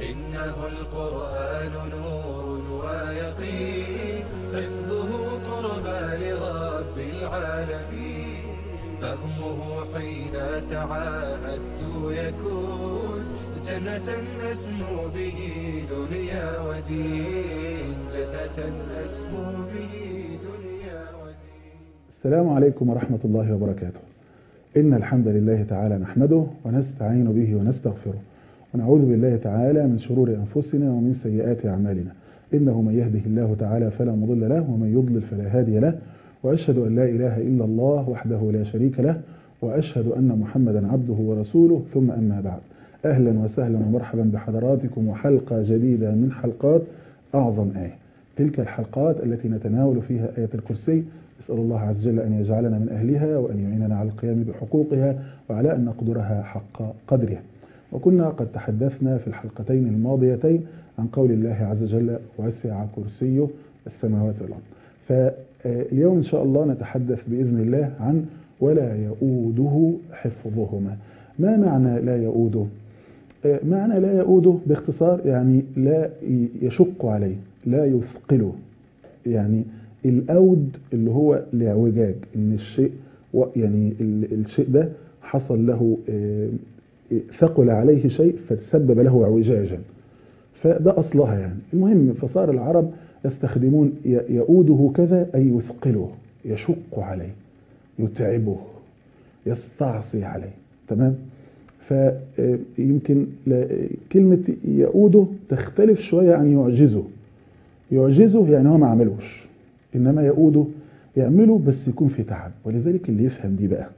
إنه القرآن نور ويقين حفظه قربى لرب العالمين فهمه حين تعاهدت يكون جنة أسمو به دنيا ودين جنة أسمو به دنيا ودين السلام عليكم ورحمة الله وبركاته إن الحمد لله تعالى نحمده ونستعين به ونستغفره ونعوذ بالله تعالى من شرور أنفسنا ومن سيئات أعمالنا إنه من يهده الله تعالى فلا مضل له ومن يضلل فلا هادي له وأشهد أن لا إله إلا الله وحده لا شريك له وأشهد أن محمدا عبده ورسوله ثم أما بعد أهلا وسهلا ومرحبا بحضراتكم وحلقة جديدة من حلقات أعظم آية تلك الحلقات التي نتناول فيها آية الكرسي نسأل الله عز وجل أن يجعلنا من أهلها وأن يعيننا على القيام بحقوقها وعلى أن نقدرها حق قدرها وكنا قد تحدثنا في الحلقتين الماضيتين عن قول الله عز وجل وسع كرسيه السماوات والأرض فاليوم إن شاء الله نتحدث بإذن الله عن ولا يؤوده حفظهما ما معنى لا يؤوده معنى لا يؤوده باختصار يعني لا يشق عليه لا يثقله يعني الأود اللي هو الاعوجاج ان الشيء يعني الشيء ده حصل له ثقل عليه شيء فتسبب له اعوجاجا فده أصلها يعني المهم فصار العرب يستخدمون يؤوده كذا أي يثقله يشق عليه يتعبه يستعصي عليه تمام فيمكن كلمة يؤوده تختلف شوية عن يعجزه يعجزه يعني هو ما عملوش إنما يؤوده يعمله بس يكون في تعب ولذلك اللي يفهم دي بقى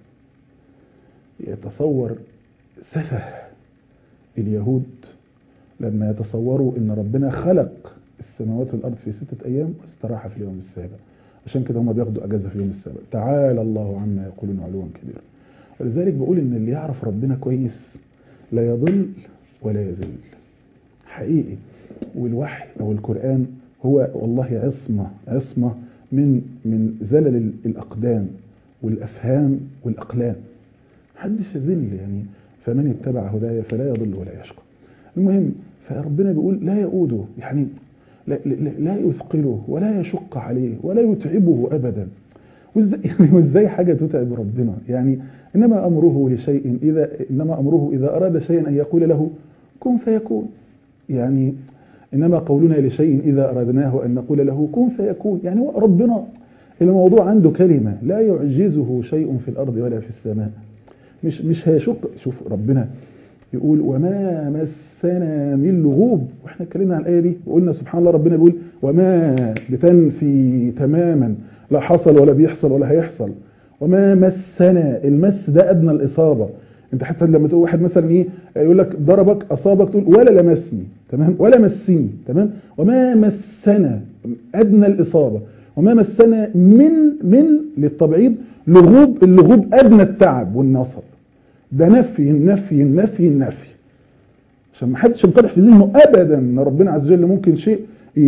يتصور سفه اليهود لما يتصوروا ان ربنا خلق السماوات والارض في ستة ايام واستراح في اليوم السابع عشان كده هم بياخدوا اجازة في اليوم السابع تعالى الله عما يقولون علوا كبيرا ولذلك بقول ان اللي يعرف ربنا كويس لا يضل ولا يذل حقيقي والوحي او القرآن هو والله عصمة عصمة من من زلل الأقدام والأفهام والأقلام محدش يذل يعني فمن اتبع هدايا فلا يضل ولا يشقى المهم فربنا بيقول لا يؤوده يعني لا, لا, لا يثقله ولا يشق عليه ولا يتعبه أبدا وازاي يعني وازاي حاجة تتعب ربنا يعني إنما أمره لشيء إذا إنما أمره إذا أراد شيئا أن يقول له كن فيكون يعني إنما قولنا لشيء إذا أردناه أن نقول له كن فيكون يعني هو ربنا الموضوع عنده كلمة لا يعجزه شيء في الأرض ولا في السماء مش مش هيشق شوف ربنا يقول وما مسنا من لغوب واحنا اتكلمنا عن الآية دي وقلنا سبحان الله ربنا بيقول وما بتنفي تماما لا حصل ولا بيحصل ولا هيحصل وما مسنا المس ده أدنى الإصابة انت حتى لما تقول واحد مثلا ايه يقول لك ضربك اصابك تقول ولا لمسني تمام ولا مسني تمام وما مسنا ادنى الاصابه وما مسنا من من للتبعيض لغوب اللغوب ادنى التعب والنصب ده نفي النفي النفي النفي عشان ما حدش ينقدح في ذهنه ابدا ان ربنا عز وجل ممكن شيء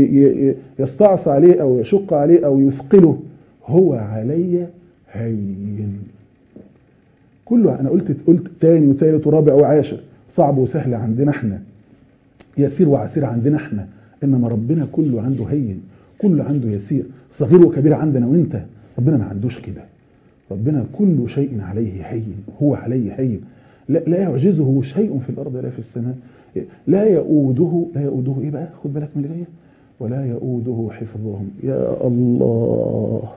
يستعصى عليه او يشق عليه او يثقله هو علي هين كله انا قلت قلت تاني وتالت ورابع وعاشر صعب وسهل عندنا احنا يسير وعسير عندنا احنا انما ربنا كله عنده هين كله عنده يسير صغير وكبير عندنا وانت ربنا ما عندوش كده ربنا كل شيء عليه هين هو عليه هين لا, لا يعجزه شيء في الارض ولا في السماء لا يؤوده لا يؤوده ايه بقى خد بالك من اللي جايه ولا يؤوده حفظهم يا الله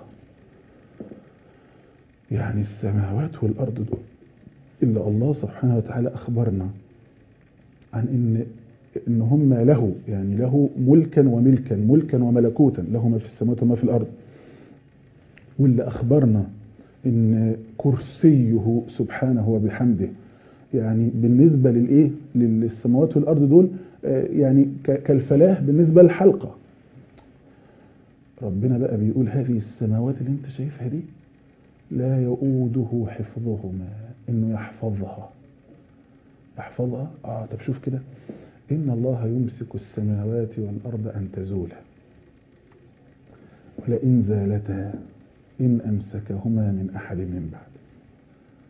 يعني السماوات والأرض دول إلا الله سبحانه وتعالى أخبرنا عن إن إن هم له يعني له ملكا وملكا ملكا وملكوتا له ما في السماوات وما في الأرض واللي أخبرنا إن كرسيه سبحانه وبحمده يعني بالنسبة للإيه للسماوات والأرض دول يعني كالفلاح بالنسبة للحلقة ربنا بقى بيقول هذه السماوات اللي انت شايفها دي لا يؤوده حفظهما انه يحفظها يحفظها اه طب شوف كده ان الله يمسك السماوات والارض ان تزولا ولئن زالتا ان امسكهما من احد من بعد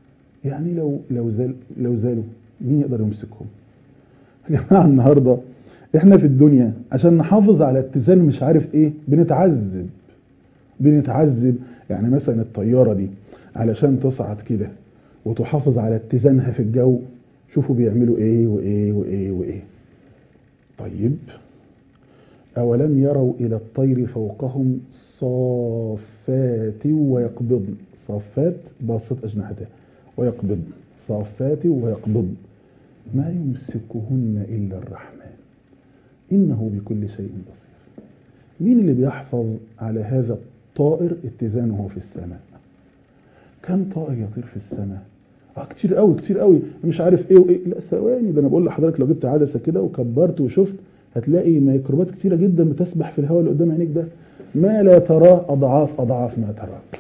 يعني لو لو زال لو زالوا مين يقدر يمسكهم يا جماعه النهارده احنا في الدنيا عشان نحافظ على اتزان مش عارف ايه بنتعذب بنتعذب يعني مثلا الطيارة دي علشان تصعد كده وتحافظ على اتزانها في الجو شوفوا بيعملوا ايه وايه وايه وايه طيب أولم يروا إلى الطير فوقهم صافات ويقبضن صافات باسط أجنحتها ويقبضن صافات ويقبضن ما يمسكهن إلا الرحمن إنه بكل شيء بصير مين اللي بيحفظ على هذا الطائر اتزانه في السماء كم طائر يطير في السماء اه كتير قوي كتير قوي مش عارف ايه وايه لا ثواني ده انا بقول لحضرتك لو جبت عدسه كده وكبرت وشفت هتلاقي ميكروبات كتيره جدا بتسبح في الهواء اللي قدام عينيك ده ما لا تراه اضعاف اضعاف ما تراه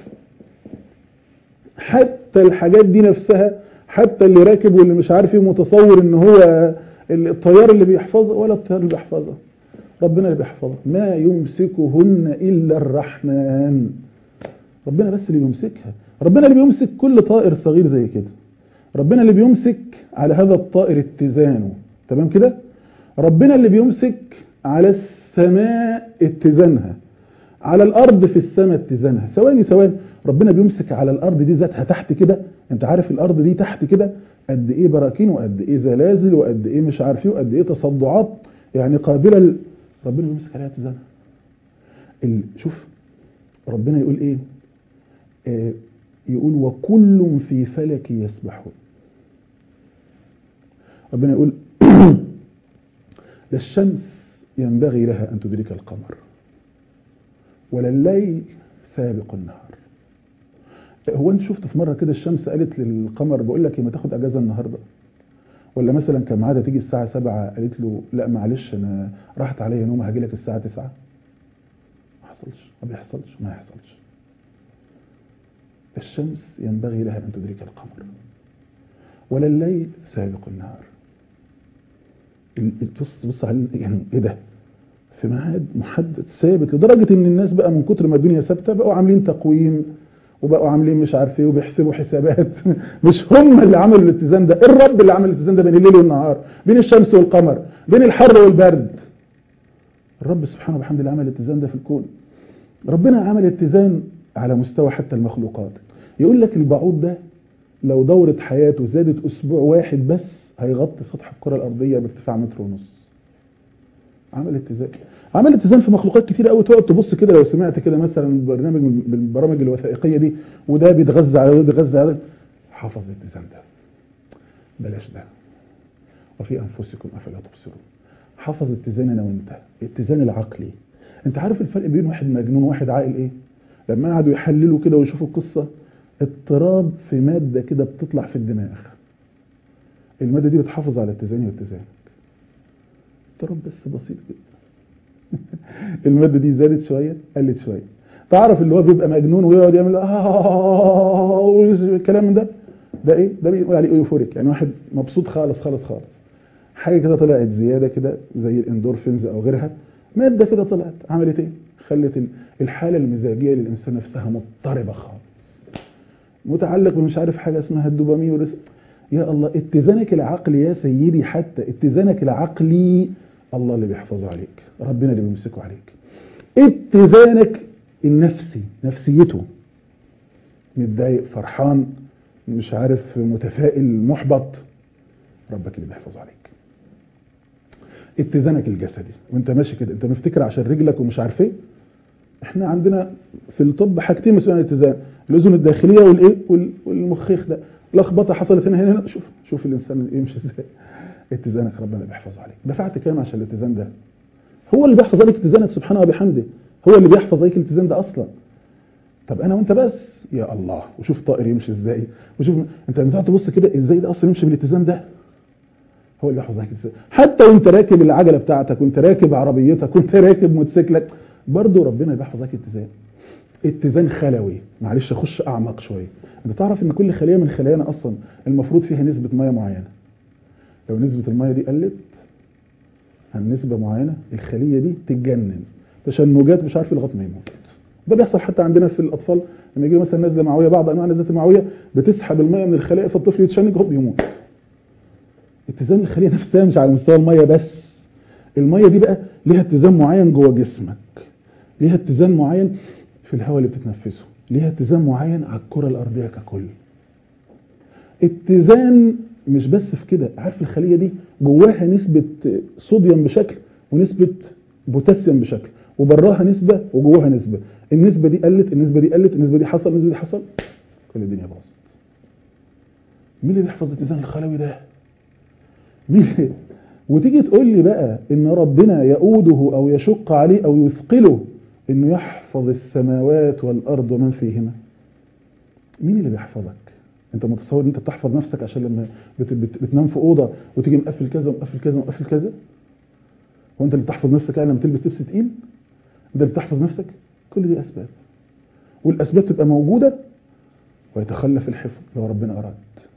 حتى الحاجات دي نفسها حتى اللي راكب واللي مش عارف ايه متصور ان هو الطيار اللي بيحفظها ولا الطيار اللي بيحفظها ربنا اللي بيحفظها ما يمسكهن الا الرحمن ربنا بس اللي بيمسكها ربنا اللي بيمسك كل طائر صغير زي كده ربنا اللي بيمسك على هذا الطائر اتزانه تمام كده ربنا اللي بيمسك على السماء اتزانها على الارض في السماء اتزانها ثواني ثواني ربنا بيمسك على الارض دي ذاتها تحت كده انت عارف الارض دي تحت كده قد ايه براكين وقد ايه زلازل وقد ايه مش عارف ايه وقد ايه تصدعات يعني قابله ل... ربنا بيمسك عليها اتزانها ال... شوف ربنا يقول ايه آه يقول وكل في فلك يسبحون ربنا يقول لا الشمس ينبغي لها أن تدرك القمر ولا الليل سابق النهار هو انت شفت في مرة كده الشمس قالت للقمر بقول لك ما تاخد اجازة النهاردة ولا مثلا كان ميعادها تيجي الساعة 7 قالت له لا معلش انا راحت عليا نوم هاجي لك الساعة 9 ما حصلش ما بيحصلش ما يحصلش الشمس ينبغي لها أن تدرك القمر ولا الليل سابق النهار بص بص على يعني ايه ده في ميعاد محدد ثابت لدرجة ان الناس بقى من كتر ما الدنيا ثابته بقوا عاملين تقويم وبقوا عاملين مش عارف ايه وبيحسبوا حسابات مش هم اللي عملوا الاتزان ده الرب اللي عمل الاتزان ده بين الليل والنهار بين الشمس والقمر بين الحر والبرد الرب سبحانه وبحمده اللي عمل الاتزان ده في الكون ربنا عمل اتزان على مستوى حتى المخلوقات يقول لك البعوض ده لو دورة حياته زادت أسبوع واحد بس هيغطي سطح الكرة الأرضية بارتفاع متر ونص عمل اتزان عمل اتزان في مخلوقات كتير قوي تقعد تبص كده لو سمعت كده مثلا برنامج من البرامج الوثائقية دي وده بيتغذى على ده بيتغذى على ده حافظ الاتزان ده بلاش ده وفي أنفسكم أفلا تبصرون حافظ اتزان أنا وأنت الاتزان العقلي أنت عارف الفرق بين واحد مجنون وواحد عاقل إيه لما قعدوا يحللوا كده ويشوفوا القصة اضطراب في مادة كده بتطلع في الدماغ المادة دي بتحافظ على اتزاني واتزانك اضطراب بس بسيط جدا المادة دي زادت شوية قلت شوية تعرف اللي هو بيبقى مجنون ويقعد يعمل الكلام من ده ده ايه ده بيقول عليه ايوفوريك يعني واحد مبسوط خالص خالص خالص حاجة كده طلعت زيادة كده زي الاندورفينز او غيرها مادة كده طلعت عملت ايه خلت الحالة المزاجية للإنسان نفسها مضطربة خالص متعلق بمش عارف حاجة اسمها الدوبامين ورس يا الله اتزانك العقلي يا سيدي حتى اتزانك العقلي الله اللي بيحفظه عليك ربنا اللي بيمسكه عليك اتزانك النفسي نفسيته متضايق فرحان مش عارف متفائل محبط ربك اللي بيحفظه عليك اتزانك الجسدي وانت ماشي كده انت مفتكر عشان رجلك ومش عارف ايه احنا عندنا في الطب حاجتين مسؤولين عن الاتزان الاذن الداخليه والايه والمخيخ ده لخبطه حصلت هنا هنا شوف شوف الانسان يمشي ازاي اتزانك ربنا بيحفظه عليك دفعت كام عشان الاتزان ده هو اللي بيحفظ عليك اتزانك سبحانه وبحمده هو اللي بيحفظ عليك الاتزان ده اصلا طب انا وانت بس يا الله وشوف طائر يمشي ازاي وشوف انت لما تقعد تبص كده ازاي ده اصلا يمشي بالاتزان ده هو اللي بيحفظ عليك الاتزان حتى وانت راكب العجله بتاعتك وانت راكب عربيتك وانت راكب موتوسيكلك برضه ربنا بيحفظ عليك اتزان اتزان خلوي معلش اخش اعمق شويه انت تعرف ان كل خليه من خلايانا اصلا المفروض فيها نسبه ميه معينه لو نسبه الميه دي قلت عن نسبه معينه الخليه دي تتجنن تشنجات مش عارف لغايه ما يموت ده بيحصل حتى عندنا في الاطفال لما يجي مثلا نزله معويه بعض انواع النزلات المعويه بتسحب الميه من الخلايا فالطفل يتشنج هوب يموت اتزان الخليه نفسها مش على مستوى الميه بس الميه دي بقى ليها اتزان معين جوه جسمك ليها اتزان معين في الهواء اللي بتتنفسه ليها اتزان معين على الكره الارضيه ككل اتزان مش بس في كده عارف الخليه دي جواها نسبه صوديوم بشكل ونسبه بوتاسيوم بشكل وبراها نسبه وجواها نسبه النسبه دي قلت النسبه دي قلت النسبه دي حصل النسبه دي حصل كل الدنيا باظت مين اللي بيحفظ الاتزان الخلوي ده مين اللي- وتيجي تقول لي بقى ان ربنا يؤوده او يشق عليه او يثقله انه يحفظ السماوات والارض ومن فيهما مين اللي بيحفظك انت متصور ان انت بتحفظ نفسك عشان لما بت بت بتنام في اوضه وتيجي مقفل كذا ومقفل كذا ومقفل كذا هو انت اللي بتحفظ نفسك يعني لما تلبس لبس تقيل انت اللي بتحفظ نفسك كل دي اسباب والاسباب تبقى موجوده ويتخلف الحفظ لو ربنا اراد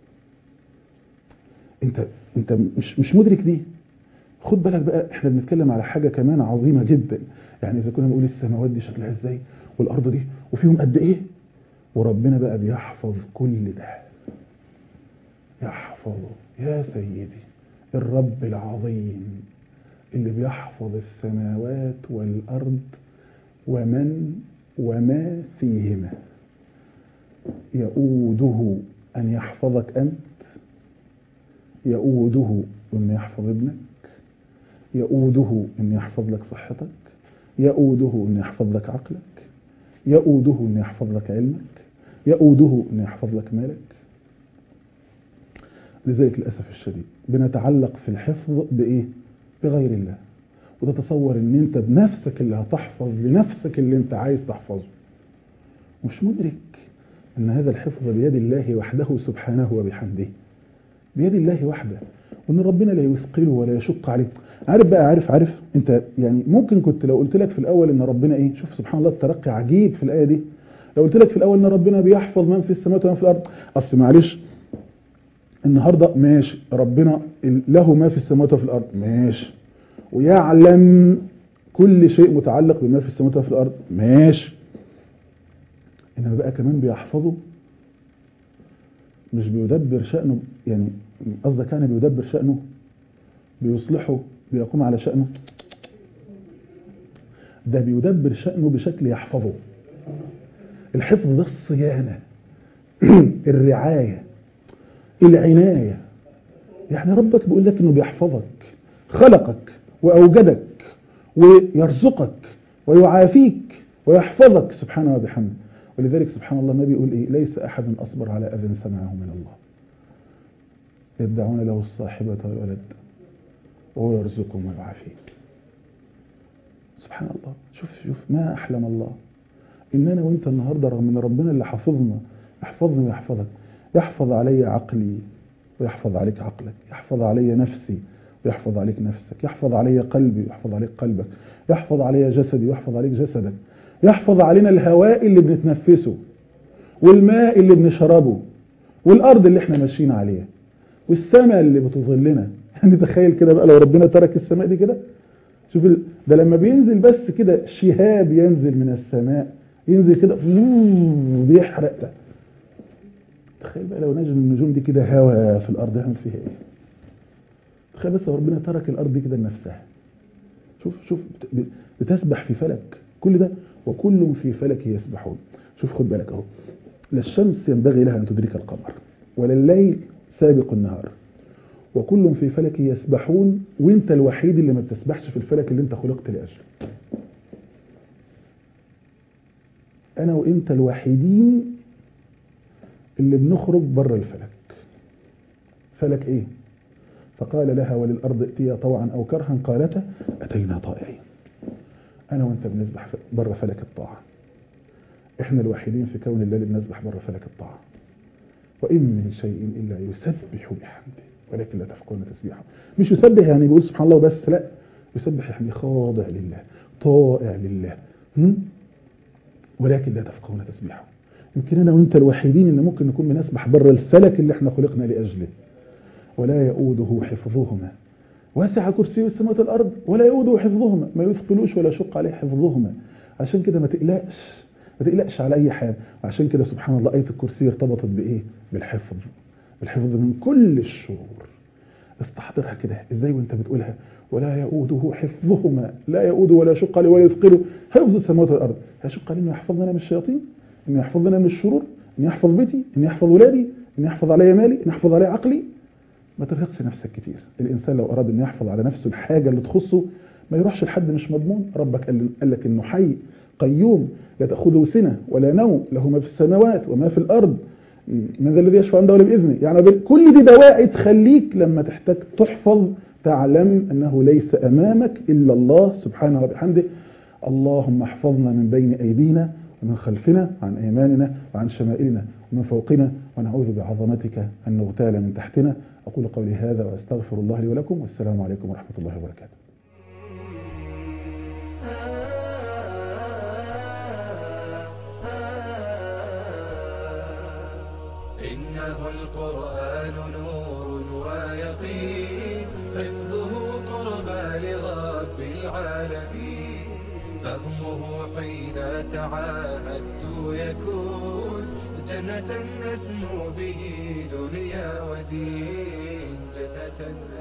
انت انت مش مش مدرك دي خد بالك بقى احنا بنتكلم على حاجه كمان عظيمه جدا يعني اذا كنا بنقول السماوات دي شكلها ازاي والارض دي وفيهم قد ايه وربنا بقى بيحفظ كل ده يحفظه يا سيدي الرب العظيم اللي بيحفظ السماوات والارض ومن وما فيهما يؤوده ان يحفظك انت يؤوده أن يحفظ ابنك يؤوده أن يحفظ لك صحتك يؤوده أن يحفظ لك عقلك يؤوده أن يحفظ لك علمك يؤوده أن يحفظ لك مالك لذلك للأسف الشديد بنتعلق في الحفظ بإيه؟ بغير الله وتتصور ان انت بنفسك اللي هتحفظ لنفسك اللي انت عايز تحفظه مش مدرك ان هذا الحفظ بيد الله وحده سبحانه وبحمده بيد الله وحده وان ربنا لا يثقله ولا يشق عليه عارف بقى عارف عارف انت يعني ممكن كنت لو قلت لك في الاول ان ربنا ايه شوف سبحان الله الترقي عجيب في الايه دي لو قلت لك في الاول ان ربنا بيحفظ من في السماوات ومن في الارض اصل معلش النهارده ماشي ربنا له ما في السماوات وفي الارض ماشي ويعلم كل شيء متعلق بما في السماوات وفي الارض ماشي انما بقى كمان بيحفظه مش بيدبر شأنه يعني قصدك يعني بيدبر شأنه بيصلحه بيقوم على شأنه ده بيدبر شأنه بشكل يحفظه الحفظ ده الصيانة الرعاية العناية يعني ربك بيقول لك انه بيحفظك خلقك وأوجدك ويرزقك ويعافيك ويحفظك سبحانه وبحمده ولذلك سبحان الله النبي يقول إيه ليس أحد أصبر على أذى سمعه من الله يدعون له الصاحبة والولد وهو يرزقهم ويعافيه سبحان الله شوف شوف ما أحلم الله إننا وإنت النهاردة رغم أن ربنا اللي حفظنا يحفظني ويحفظك يحفظ علي عقلي ويحفظ عليك عقلك يحفظ علي نفسي ويحفظ عليك نفسك يحفظ علي قلبي ويحفظ عليك قلبك يحفظ علي جسدي ويحفظ عليك جسدك يحفظ علينا الهواء اللي بنتنفسه والماء اللي بنشربه والأرض اللي احنا ماشيين عليها والسماء اللي بتظلنا يعني تخيل كده بقى لو ربنا ترك السماء دي كده شوف ال... ده لما بينزل بس كده شهاب ينزل من السماء ينزل كده بيحرق ده تخيل بقى لو نجم النجوم دي كده هوا في الأرض يعمل فيها ايه تخيل بس لو ربنا ترك الأرض دي كده لنفسها شوف شوف بتسبح في فلك كل ده وكل في فلك يسبحون شوف خد بالك اهو لا الشمس ينبغي لها أن تدرك القمر ولا الليل سابق النهار وكل في فلك يسبحون وانت الوحيد اللي ما بتسبحش في الفلك اللي انت خلقت لأجله انا وانت الوحيدين اللي بنخرج بره الفلك فلك ايه فقال لها وللأرض ائتيا طوعا أو كرها قالتا أتينا طائعين أنا وأنت بنسبح بره فلك الطاعة إحنا الوحيدين في كون الله اللي بنسبح بره فلك الطاعة وإن من شيء إلا يسبح بحمده ولكن لا تفقهون تسبيحه مش يسبح يعني بيقول سبحان الله وبس لا يسبح يعني خاضع لله طائع لله ولكن لا تفقهون تسبيحه يمكن أنا وأنت الوحيدين اللي ممكن نكون بنسبح بره الفلك اللي احنا خلقنا لأجله ولا يؤوده حفظهما واسع كرسي السماوات والأرض ولا يؤوده حفظهما ما يثقلوش ولا يشق عليه حفظهما عشان كده ما تقلقش ما تقلقش على أي حال وعشان كده سبحان الله آية الكرسي ارتبطت بإيه بالحفظ بالحفظ من كل الشرور استحضرها كده ازاي وانت بتقولها ولا يؤوده حفظهما لا يؤوده ولا يشق عليه ولا يثقله حفظ السماوات والارض يشق عليه انه يحفظنا من الشياطين انه يحفظنا من الشرور ان يحفظ بيتي ان يحفظ ولادي ان يحفظ علي مالي ان يحفظ علي عقلي ما ترهقش نفسك كتير الانسان لو اراد ان يحفظ على نفسه الحاجه اللي تخصه ما يروحش لحد مش مضمون ربك قال قال لك انه حي قيوم لا تاخذه سنه ولا نوم له ما في السماوات وما في الارض من ذا الذي يشفع عنده ولا باذنه يعني كل دي دواعي تخليك لما تحتاج تحفظ تعلم انه ليس امامك الا الله سبحانه وبحمده اللهم احفظنا من بين ايدينا ومن خلفنا وعن ايماننا وعن شمائلنا ومن فوقنا ونعوذ بعظمتك ان نغتال من تحتنا اقول قولي هذا واستغفر الله لي ولكم والسلام عليكم ورحمه الله وبركاته إنه القرآن نور ويقين حفظه قربى لرب العالمين فهمه حين تعاهدت يكون جنة نسمو به دنيا ودين جنة